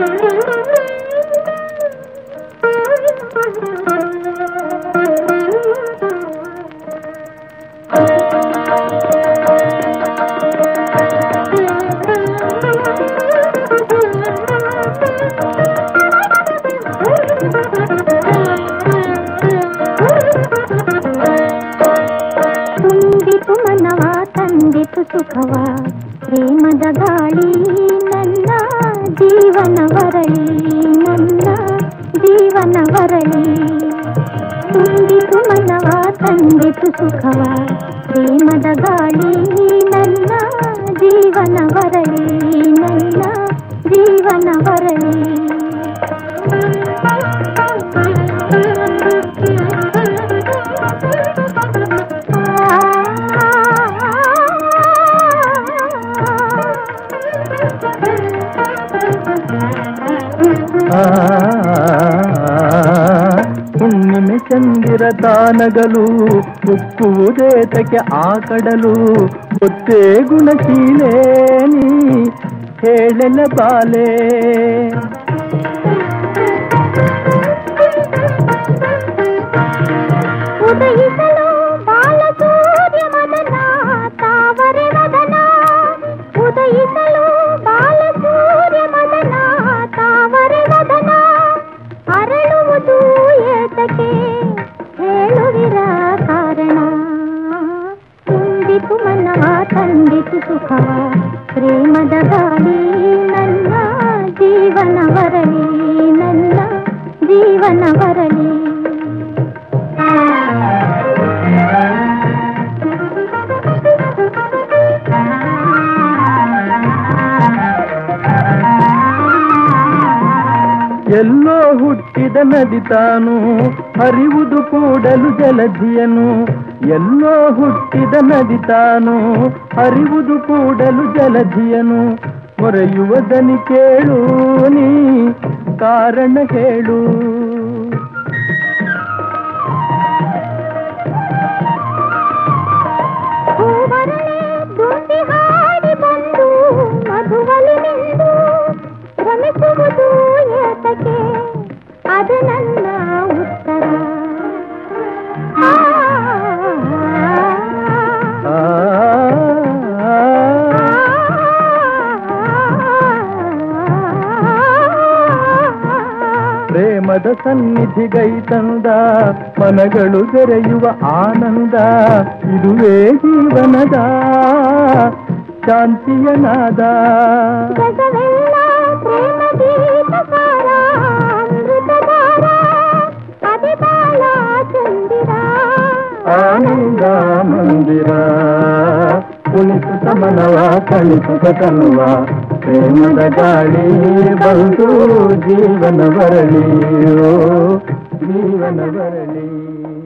ತುಂಬಿತು ಮನವ ತಂದಿತು ಸುಖವ ಪ್ರೇಮದ ಗಾಳಿ ನನ್ನ ಜೀವನ ವರಳಿ ನನ್ನ ಜೀವನ ವರಳಿ ತುಂಬಿತು ಮನವ ತಂದಿತು ಸುಖವ ಪ್ರೇಮದ ಗಾಳಿ ನನ್ನ ಜೀವನ ವರಳಿ ನನ್ನ ಜೀವನ ವರಳಿ ಆ, ಹುಣ್ಣಿಮೆ ಚಂದಿರ ತಾನಗಲು ಉಕ್ಕುವುದೇತಕ್ಕೆ ಆ ಕಡಲು ಗೊತ್ತೇ ಗುಣಶೀಲೇ ನೀ ಹೇಳಲ ಬಾಲೆ ಉದಯಿಸಲು ಬಾಲಸೂರ್ಯ ಮದನ ತಾವರೆ ಮದನ ಉದಯಿಸಲು ಬಾಲಸೂರ್ಯ ಮದನ ತಾವರೆ ಮದನ ಅರಳುವುದು ಏತಕ್ಕೆ ಹೇಳುವಿರ ಕಾರಣ ತುಂಬಿತು ಮನವ ತಂದಿತು ಸುಖವ ಪ್ರೇಮದ ಗಾಳಿ ನನ್ನ ಜೀವನ ವರಳಿ ನನ್ನ ಜೀವನ ವರಳಿ ಎಲ್ಲೋ ಹುಟ್ಟಿದ ನದಿ ತಾನು ಹರಿವುದು ಕೂಡಲು ಜಲಧಿಯನು ಎಲ್ಲೋ ಹುಟ್ಟಿದ ನದಿ ತಾನು ಹರಿವುದು ಕೂಡಲು ಜಲಧಿಯನು ಮೊರೆಯುವ ದನಿ ಕೇಳು ನೀ ಕಾರಣ ಹೇಳು ಹೂವರಳೆ ದುಂಬಿ ಹಾಡಿ ಬಂದು ಮಧುವಲಿ ನಿಂದು ಶ್ರಮಿಸುವುದು ಏತಕ್ಕೆ ಅದು ನನ್ನ ಉತ್ತರ ಆ, ಆ, ಪ್ರೇಮದ ಸನ್ನಿಧಿಗೈ ತಂದ ಮನಗಳು ಬೆರೆಯುವ ಆನಂದ ಇದುವೇ ಜೀವನದ ಶಾಂತಿಯ ನಾದ ಜಗವೆಲ್ಲ ಪ್ರೇಮ ಗೀತಕಾರ ಅಮೃತಧಾರ ಅದೇ ಬಾಳ ಚಂದಿರ ಆನಂದ ಮಂದಿರ ಕುಣಿಸುತ್ತ ಮನವ ಕಳಿಸುತ್ತ ತನ್ನುವ ಪ್ರೇಮದ ಗಾಳಿ ಬಂತು ಜೀವನ ಬರಲಿ ಓ ಜೀವನ ಬರಲಿ